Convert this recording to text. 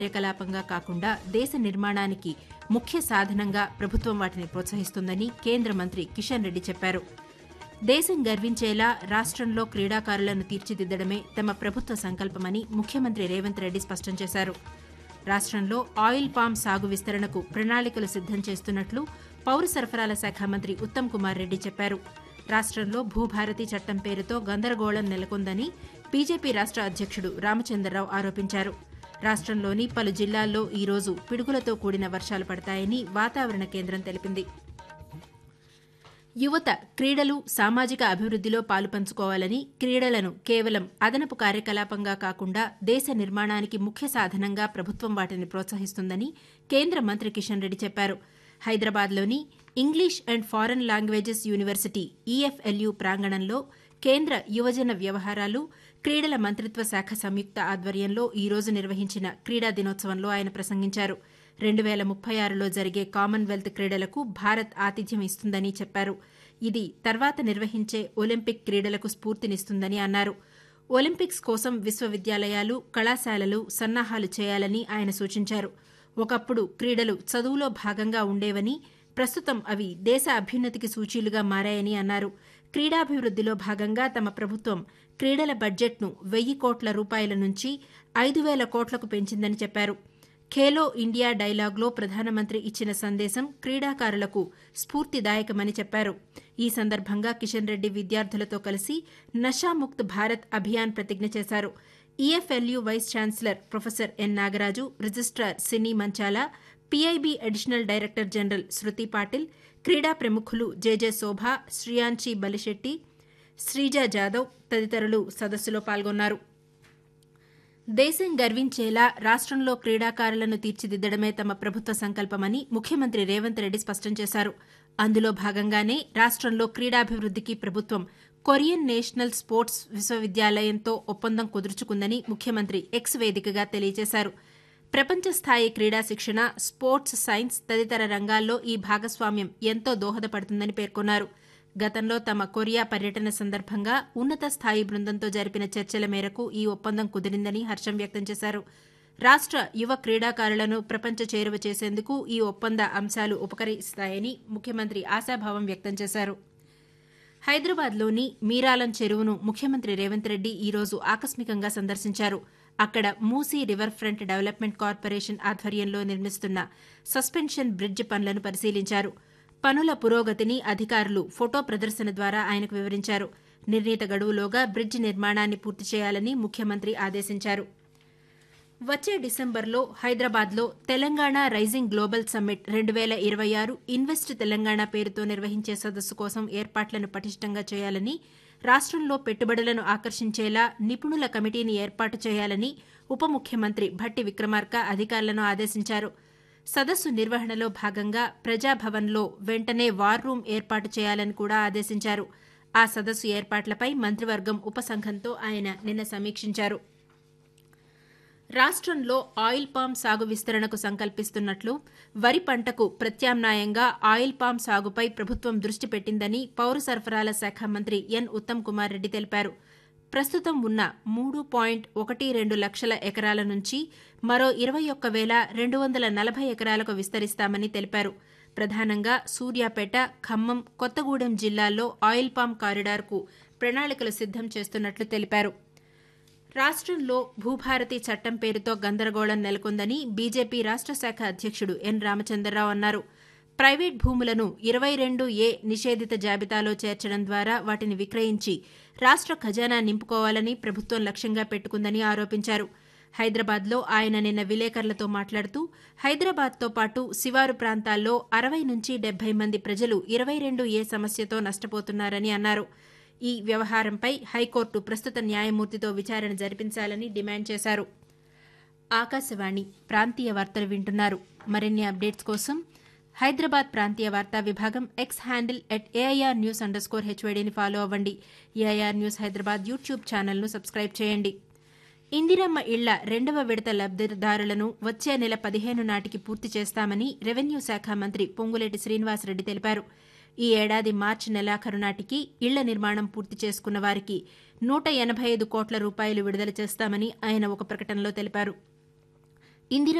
కార్యకలాపంగా కాకుండా దేశ నిర్మాణానికి ముఖ్య సాధనంగా ప్రభుత్వం వాటిని ప్రోత్సహిస్తుందని కేంద్ర మంత్రి కిషన్ రెడ్డి చెప్పారు దేశం గర్వించేలా రాష్ట్రంలో క్రీడాకారులను తీర్చిదిద్దడమే తమ ప్రభుత్వ సంకల్పమని ముఖ్యమంత్రి రేవంత్ రెడ్డి స్పష్టం చేశారు రాష్ట్రంలో ఆయిల్ పామ్ సాగు విస్తరణకు ప్రణాళికలు సిద్దం చేస్తున్నట్లు పౌర సరఫరాల శాఖ మంత్రి ఉత్తమ్ కుమార్ రెడ్డి చెప్పారు రాష్ట్రంలో భూభారతి చట్టం పేరుతో గందరగోళం నెలకొందని బీజేపీ రాష్ట్ర అధ్యక్షుడు రామచంద్రరావు ఆరోపించారు రాష్ట్రంలోని పలు జిల్లాల్లో ఈ రోజు పిడుగులతో కూడిన వర్షాలు పడతాయని వాతావరణ కేంద్రం తెలిపింది యువత క్రీడలు సామాజిక అభివృద్దిలో పాలుపంచుకోవాలని క్రీడలను కేవలం అదనపు కార్యకలాపంగా కాకుండా దేశ నిర్మాణానికి ముఖ్య సాధనంగా ప్రభుత్వం వాటిని ప్రోత్సహిస్తుందని కేంద్ర మంత్రి కిషన్ రెడ్డి చెప్పారు హైదరాబాద్లోని English and foreign languages university EFLU ప్రాంగణంలో కేంద్ర యువజన వ్యవహారాలు క్రీడల మంత్రిత్వ శాఖ సంయుక్త ఆధ్వర్యంలో ఈ రోజు నిర్వహించిన క్రీడా దినోత్సవంలో ఆయన ప్రసంగించారు రెండు వేల ముప్పై ఆరులో జరిగే కామన్వెల్త్ క్రీడలకు భారత్ ఆతిథ్యం ఇస్తుందని చెప్పారు ఇది తర్వాత నిర్వహించే ఒలింపిక్ క్రీడలకు స్ఫూర్తినిస్తుందని అన్నారు ఒలింపిక్స్ కోసం విశ్వవిద్యాలయాలు కళాశాలలు సన్నాహాలు చేయాలని ఆయన సూచించారు ఒకప్పుడు క్రీడలు చదువులో భాగంగా ఉండేవని ప్రస్తుతం అవి దేశ అభ్యున్నతికి సూచీలుగా మారాయని అన్నారు క్రీడాభివృద్దిలో భాగంగా తమ ప్రభుత్వం క్రీడల బడ్జెట్ను వెయ్యి కోట్ల రూపాయల నుంచి ఐదు వేల కోట్లకు పెంచిందని చెప్పారు ఖేలో ఇండియా డైలాగ్లో ప్రధానమంత్రి ఇచ్చిన సందేశం క్రీడాకారులకు స్ఫూర్తిదాయకమని చెప్పారు ఈ సందర్భంగా కిషన్ రెడ్డి విద్యార్థులతో కలిసి నషాముక్త్ భారత్ అభియాన్ ప్రతిజ్ఞ చేశారు EFLU vice chancellor professor N Nagaraju registrar సినీ Manchala PIB additional director general Shruti Patil క్రీడా ప్రముఖులు జేజే శోభ శ్రియాంచి బలిశెట్టి శ్రీజ జాదవ్ తదితరులు సదస్సులో పాల్గొన్నారు దేశం గర్వించేలా రాష్ట్రంలో క్రీడాకారులను తీర్చిదిద్దడమే తమ ప్రభుత్వ సంకల్పమని ముఖ్యమంత్రి రేవంత్ రెడ్డి స్పష్టం చేశారు అందులో భాగంగానే రాష్ట్రంలో క్రీడాభివృద్దికి ప్రభుత్వం కొరియన్ నేషనల్ స్పోర్ట్స్ విశ్వవిద్యాలయంతో ఒప్పందం కుదుర్చుకుందని ముఖ్యమంత్రి ఎక్స్ వేదికగా తెలియజేశారు ప్రపంచ స్థాయి క్రీడా శిక్షణ స్పోర్ట్స్ సైన్స్ తదితర రంగాల్లో ఈ భాగస్వామ్యం ఎంతో దోహదపడుతుందని పేర్కొన్నారు గతంలో తమ కొరియా పర్యటన సందర్భంగా ఉన్నత స్థాయి బృందంతో జరిపిన చర్చల మేరకు ఈ ఒప్పందం కుదిరిందని హర్షం వ్యక్తం చేశారు రాష్ట్ర యువ క్రీడాకారులను ప్రపంచ చేరువ చేసేందుకు ఈ ఒప్పంద అంశాలు ఉపకరిస్తాయని ముఖ్యమంత్రి ఆశాభావం వ్యక్తం చేశారు హైదరాబాద్లోని మీరాలం చెరువును ముఖ్యమంత్రి రేవంత్ రెడ్డి ఈ రోజు ఆకస్మికంగా సందర్శించారు అక్కడ Musi river front development corporation ఆధ్వర్యంలో నిర్మిస్తున్న సస్పెన్షన్ బ్రిడ్జ్ పనులను పరిశీలించారు పనుల పురోగతిని అధికారులు ఫోటో ప్రదర్శన ద్వారా ఆయనకు వివరించారు నిర్ణీత గడువులోగా బ్రిడ్జ్ నిర్మాణాన్ని పూర్తి చేయాలని ముఖ్యమంత్రి ఆదేశించారు వచ్చే డిసెంబర్లో హైదరాబాద్లో తెలంగాణ రైజింగ్ గ్లోబల్ సమ్మిట్ రెండు వేల ఇరవై ఆరు ఇన్వెస్ట్ తెలంగాణ పేరుతో నిర్వహించే సదస్సు కోసం ఏర్పాట్లను పటిష్టంగా చేయాలని రాష్ట్రంలో పెట్టుబడులను ఆకర్షించేలా నిపుణుల కమిటీని ఏర్పాటు చేయాలని ఉప ముఖ్యమంత్రి భట్టి విక్రమార్క అధికారులను ఆదేశించారు సదస్సు నిర్వహణలో భాగంగా ప్రజాభవన్లో వెంటనే వార్ రూమ్ ఏర్పాటు చేయాలని కూడా ఆదేశించారు ఆ సదస్సు ఏర్పాట్లపై మంత్రివర్గం ఉపసంఘంతో ఆయన నిన్న సమీక్షించారు రాష్ట్రంలో ఆయిల్ పామ్ సాగు విస్తరణకు సంకల్పిస్తున్నట్లు వరి పంటకు ప్రత్యామ్నాయంగా ఆయిల్ పామ్ సాగుపై ప్రభుత్వం దృష్టి పెట్టిందని పౌర సరఫరాల శాఖ మంత్రి ఎన్ ఉత్తమ్ కుమార్ రెడ్డి తెలిపారు ప్రస్తుతం ఉన్న మూడు పాయింట్ ఒకటి రెండు లక్షల ఎకరాల నుంచి మరో ఇరవై ఒక్క వేల రెండు వందల నలభై ఎకరాలకు విస్తరిస్తామని తెలిపారు ప్రధానంగా సూర్యాపేట ఖమ్మం కొత్తగూడెం జిల్లాల్లో ఆయిల్ పామ్ కారిడార్కు ప్రణాళికలు సిద్దం చేస్తున్నట్లు తెలిపారు రాష్ట్రంలో భూభారతి చట్టం పేరుతో గందరగోళం నెలకొందని బీజేపీ రాష్ట్ర శాఖ అధ్యక్షుడు ఎన్ రామచంద్రరావు అన్నారు ప్రైవేట్ భూములను ఇరవై రెండు ఏ నిషేధిత జాబితాలో చేర్చడం ద్వారా వాటిని విక్రయించి రాష్ట్ర ఖజానా నింపుకోవాలని ప్రభుత్వం లక్ష్యంగా పెట్టుకుందని ఆరోపించారు హైదరాబాద్లో ఆయన నిన్న విలేకరులతో మాట్లాడుతూ హైదరాబాద్తో పాటు శివారు ప్రాంతాల్లో అరవై నుంచి డెబ్బై మంది ప్రజలు ఇరవై రెండు ఏ సమస్యతో నష్టపోతున్నారని అన్నారు ఈ వ్యవహారంపై హైకోర్టు ప్రస్తుత న్యాయమూర్తితో విచారణ జరిపించాలని డిమాండ్ చేశారు ఆకాశవాణి ప్రాంతీయ వార్తలు వింటున్నారు మరిన్ని అప్డేట్స్ కోసం హైదరాబాద్ ప్రాంతీయ వార్తా విభాగం X handle at AIR news underscore హెచ్వైడీని ఫాలో అవ్వండి ఏఐఆర్ న్యూస్ హైదరాబాద్ యూట్యూబ్ ఛానల్ను సబ్స్క్రైబ్ చేయండి ఇందిరమ్మ ఇళ్ల రెండవ విడత లబ్దిదారులను వచ్చే నెల పదిహేను నాటికి పూర్తి చేస్తామని రెవెన్యూ శాఖ మంత్రి పొంగులేటి శ్రీనివాసరెడ్డి తెలిపారు ఈ ఏడాది మార్చి నెలాఖరు నాటికి ఇళ్ల నిర్మాణం పూర్తి చేసుకున్న వారికి నూట ఎనభై ఐదు కోట్ల రూపాయలు విడుదల చేస్తామని ఆయన ఒక ప్రకటనలో తెలిపారు ఇందిరా